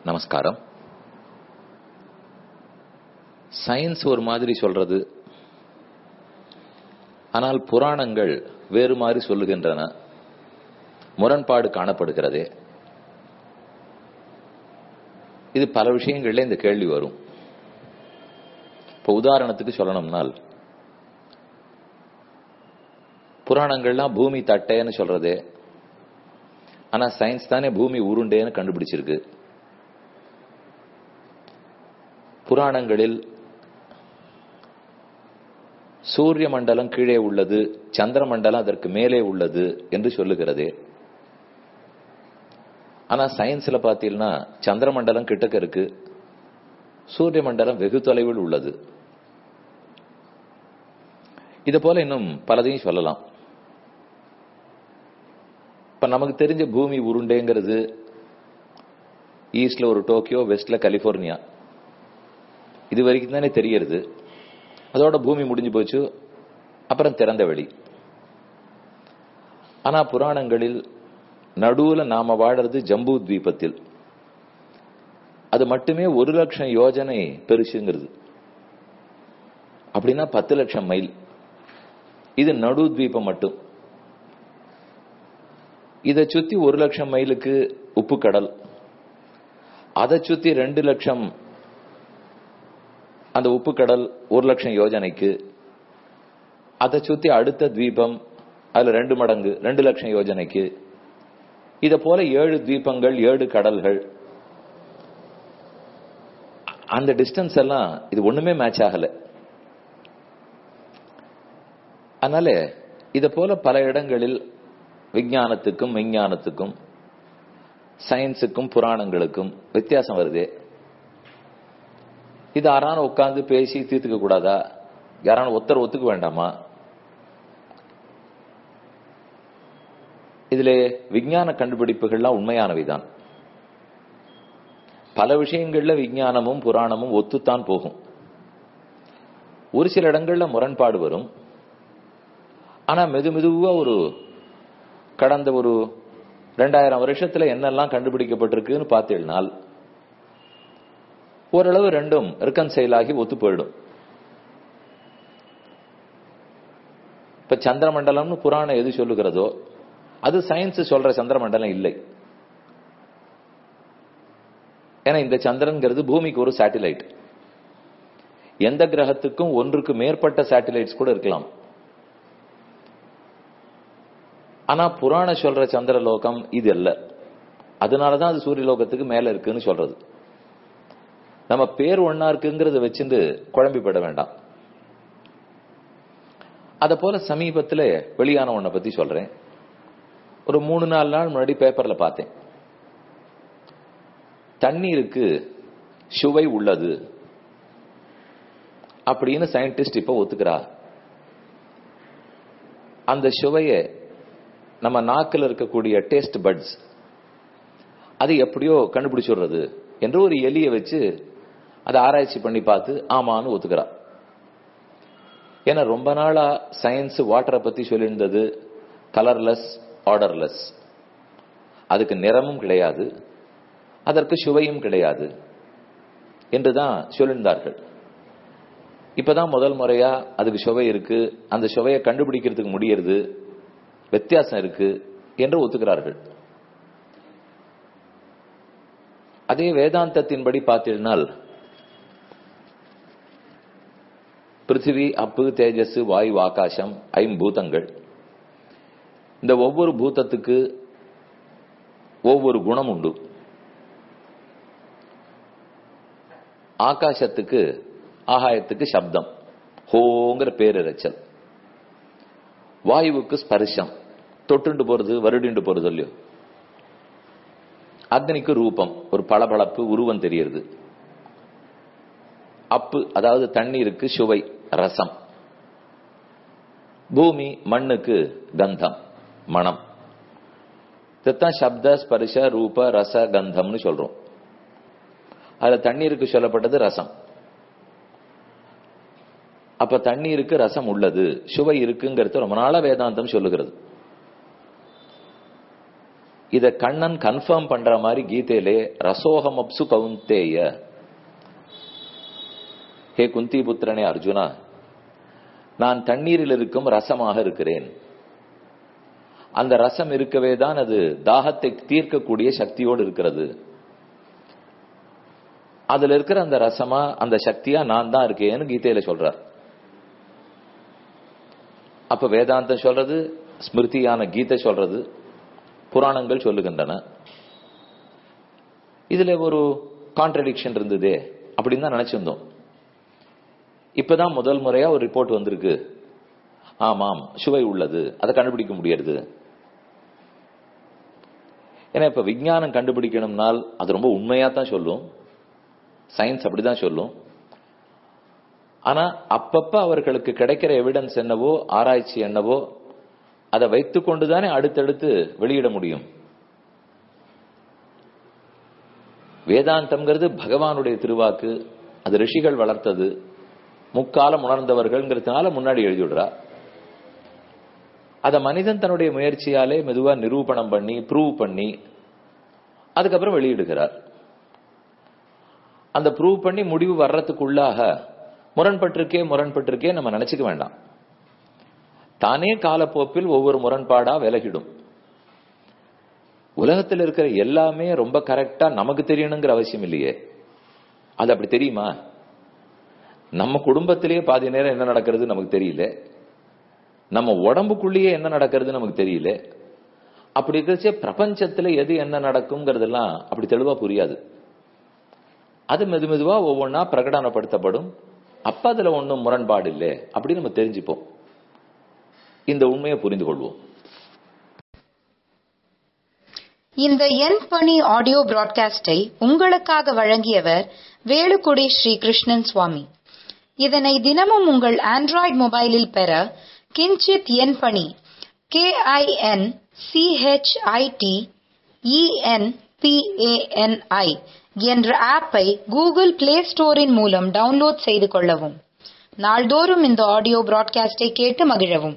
நமஸ்காரம் சயின்ஸ் ஒரு மாதிரி சொல்றது ஆனால் புராணங்கள் வேறு மாதிரி சொல்லுகின்றன முரண்பாடு காணப்படுகிறதே இது பல விஷயங்கள்ல இந்த கேள்வி வரும் இப்ப உதாரணத்துக்கு சொல்லணும்னால் புராணங்கள்லாம் பூமி தட்டைன்னு சொல்றதே ஆனா சயின்ஸ் தானே பூமி உருண்டேன்னு கண்டுபிடிச்சிருக்கு புராணங்களில் சூரிய மண்டலம் கீழே உள்ளது சந்திர மண்டலம் அதற்கு மேலே உள்ளது என்று சொல்லுகிறதே ஆனா சயின்ஸ்ல பாத்தீங்கன்னா சந்திர மண்டலம் கிட்டக்க இருக்கு சூரிய மண்டலம் வெகு தொலைவில் உள்ளது இது போல இன்னும் பலதையும் சொல்லலாம் இப்ப நமக்கு தெரிஞ்ச பூமி உருண்டேங்கிறது ஈஸ்ட்ல ஒரு டோக்கியோ வெஸ்ட்ல கலிபோர்னியா இது வரைக்கும் தானே தெரியறது அதோட பூமி முடிஞ்சு போச்சு அப்புறம் திறந்த வெளி ஆனா புராணங்களில் நடுவுல நாம வாழறது ஜம்பு தீபத்தில் அது மட்டுமே ஒரு லட்சம் யோஜனை பெருசுங்கிறது அப்படின்னா பத்து லட்சம் மைல் இது நடு தீபம் மட்டும் இதை சுத்தி ஒரு லட்சம் மைலுக்கு உப்பு கடல் அதை சுத்தி ரெண்டு லட்சம் அந்த உப்பு கடல் ஒரு லட்சம் யோஜனைக்கு அதை சுத்தி அடுத்த தீபம் அதுல ரெண்டு மடங்கு ரெண்டு லட்சம் யோஜனைக்கு இத போல ஏழு தீபங்கள் ஏழு கடல்கள் அந்த டிஸ்டன்ஸ் எல்லாம் இது ஒண்ணுமே மேட்ச் ஆகல அதனால இத போல பல இடங்களில் விஞ்ஞானத்துக்கும் விஞ்ஞானத்துக்கும் சயின்ஸுக்கும் புராணங்களுக்கும் வித்தியாசம் வருதே இது யாரான உட்கார்ந்து பேசி தீர்த்துக்க கூடாதா யாரான ஒத்தர் ஒத்துக்க வேண்டாமா இதுல விஞ்ஞான கண்டுபிடிப்புகள்லாம் உண்மையானவைதான் பல விஷயங்கள்ல விஞ்ஞானமும் புராணமும் ஒத்துத்தான் போகும் ஒரு சில இடங்கள்ல முரண்பாடு வரும் ஆனா மெது மெதுவா ஒரு கடந்த ஒரு ரெண்டாயிரம் வருஷத்துல என்னெல்லாம் கண்டுபிடிக்கப்பட்டிருக்குன்னு பார்த்தீங்கன்னால் ஓரளவு ரெண்டும் ரிக்கன்சைல் ஆகி ஒத்து போயிடும் இப்ப சந்திரமண்டலம்னு புராணம் எது சொல்லுகிறதோ அது சயின்ஸ் சொல்ற சந்திரமண்டலம் இல்லை ஏன்னா இந்த சந்திரன்கிறது பூமிக்கு ஒரு சேட்டிலைட் எந்த கிரகத்துக்கும் ஒன்றுக்கு மேற்பட்ட சேட்டிலைட்ஸ் கூட இருக்கலாம் ஆனா புராண சொல்ற சந்திரலோகம் இது அல்ல அதனாலதான் அது சூரிய லோகத்துக்கு மேல இருக்குன்னு சொல்றது நம்ம பேர் ஒன்னா இருக்குங்கிறத வச்சுட்டு குழம்பிப்பட வேண்டாம் அத போல சமீபத்துல வெளியான ஒன்ன பத்தி சொல்றேன் ஒரு மூணு நாலு நாள் முன்னாடி பேப்பர்ல பார்த்தேன் தண்ணீருக்கு சுவை உள்ளது அப்படின்னு சயின்டிஸ்ட் இப்ப ஒத்துக்கிறா அந்த சுவையை நம்ம நாக்கில் இருக்கக்கூடிய டேஸ்ட் பட்ஸ் அது எப்படியோ கண்டுபிடிச்சுடுறது என்று ஒரு எலியை வச்சு அதை ஆராய்ச்சி பண்ணி பார்த்து ஆமான்னு ஒத்துக்கிறா ஏன்னா ரொம்ப நாளா சயின்ஸ் வாட்டரை பத்தி சொல்லியிருந்தது கலர்லெஸ் ஆர்டர்லெஸ் அதுக்கு நிறமும் கிடையாது அதற்கு சுவையும் கிடையாது என்றுதான் சொல்லியிருந்தார்கள் இப்பதான் முதல் முறையா அதுக்கு சுவை இருக்கு அந்த சுவையை கண்டுபிடிக்கிறதுக்கு முடியறது வித்தியாசம் இருக்கு என்று ஒத்துக்கிறார்கள் அதே வேதாந்தத்தின்படி பார்த்தீங்கன்னால் பிருத்திவி அப்பு தேஜஸ் வாயு ஆகாசம் ஐம்பூதங்கள் இந்த ஒவ்வொரு பூதத்துக்கு ஒவ்வொரு குணம் உண்டு ஆகாசத்துக்கு ஆகாயத்துக்கு சப்தம் ஹோங்கிற பேரிரைச்சல் வாயுவுக்கு ஸ்பர்ஷம் தொட்டுண்டு போறது வருடிண்டு போறது இல்லையோ அக்னிக்கு ரூபம் ஒரு பளபளப்பு உருவம் தெரியுது அப்பு அதாவது தண்ணீருக்கு சுவை ரசம் பூமி மண்ணுக்கு கந்தம் மனம் இதுதான் சப்த ஸ்பர்ஷ ரூப ரச கந்தம்னு சொல்றோம் அதுல தண்ணீருக்கு சொல்லப்பட்டது ரசம் அப்ப தண்ணீருக்கு ரசம் உள்ளது சுவை இருக்குங்கிறது ரொம்ப நாளா வேதாந்தம் சொல்லுகிறது இத கண்ணன் கன்ஃபார்ம் பண்ற மாதிரி கீதையிலே ரசோகம் அப்சு கவுந்தேய ஹே குந்தி புத்திரனே அர்ஜுனா நான் தண்ணீரில் இருக்கும் ரசமாக இருக்கிறேன் அந்த ரசம் இருக்கவே தான் அது தாகத்தை தீர்க்கக்கூடிய சக்தியோடு இருக்கிறது அதுல இருக்கிற அந்த ரசமா அந்த சக்தியா நான் தான் இருக்கேன்னு கீதையில சொல்றார் அப்ப வேதாந்தம் சொல்றது ஸ்மிருதியான கீதை சொல்றது புராணங்கள் சொல்லுகின்றன இதுல ஒரு கான்ட்ரடிக்ஷன் இருந்ததே அப்படின்னு தான் நினைச்சிருந்தோம் இப்பதான் முதல் முறையா ஒரு ரிப்போர்ட் வந்திருக்கு ஆமாம் சுவை உள்ளது அதை கண்டுபிடிக்க முடியாது ஏன்னா இப்ப விஞ்ஞானம் கண்டுபிடிக்கணும்னால் அது ரொம்ப உண்மையா தான் சொல்லும் சயின்ஸ் அப்படிதான் சொல்லும் ஆனா அப்பப்ப அவர்களுக்கு கிடைக்கிற எவிடன்ஸ் என்னவோ ஆராய்ச்சி என்னவோ அதை வைத்துக் கொண்டுதானே அடுத்தடுத்து வெளியிட முடியும் வேதாந்தம்ங்கிறது பகவானுடைய திருவாக்கு அது ரிஷிகள் வளர்த்தது முக்காலம் உணர்ந்தவர்கள்ங்கிறதுனால முன்னாடி எழுதிவிடுறா அத மனிதன் தன்னுடைய முயற்சியாலே மெதுவா நிரூபணம் பண்ணி ப்ரூவ் பண்ணி அதுக்கப்புறம் வெளியிடுகிறார் அந்த ப்ரூவ் பண்ணி முடிவு வர்றதுக்குள்ளாக முரண்பட்டிருக்கே முரண்பட்டிருக்கே நம்ம நினைச்சுக்க வேண்டாம் தானே காலப்போக்கில் ஒவ்வொரு முரண்பாடா விலகிடும் உலகத்தில் இருக்கிற எல்லாமே ரொம்ப கரெக்டா நமக்கு தெரியணுங்கிற அவசியம் இல்லையே அது அப்படி தெரியுமா நம்ம குடும்பத்திலேயே பாதி நேரம் என்ன நடக்கிறது நமக்கு தெரியல நம்ம உடம்புக்குள்ளேயே என்ன நடக்கிறது நமக்கு தெரியல அப்படி இருக்கிறச்சே பிரபஞ்சத்துல எது என்ன நடக்குங்கிறதெல்லாம் அப்படி தெளிவா புரியாது அது மெது மெதுவா ஒவ்வொன்றா பிரகடனப்படுத்தப்படும் அப்ப அதுல ஒன்றும் முரண்பாடு இல்லை அப்படி நம்ம தெரிஞ்சுப்போம் இந்த உண்மையை புரிந்து கொள்வோம் இந்த என் பணி ஆடியோ பிராட்காஸ்டை உங்களுக்காக வழங்கியவர் வேலுக்குடி ஸ்ரீ கிருஷ்ணன் சுவாமி இதனை தினமும் உங்கள் ஆண்ட்ராய்டு மொபைலில் பெற கிஞ்சித் என் பணி கே ஐ என் சிஹெச்ஐடி இஎன்பிஏஎன்ஐ என்ற ஆப்பை கூகுள் பிளே ஸ்டோரின் மூலம் டவுன்லோட் செய்து கொள்ளவும் நாள்தோறும் இந்த ஆடியோ பிராட்காஸ்டை கேட்டு மகிழவும்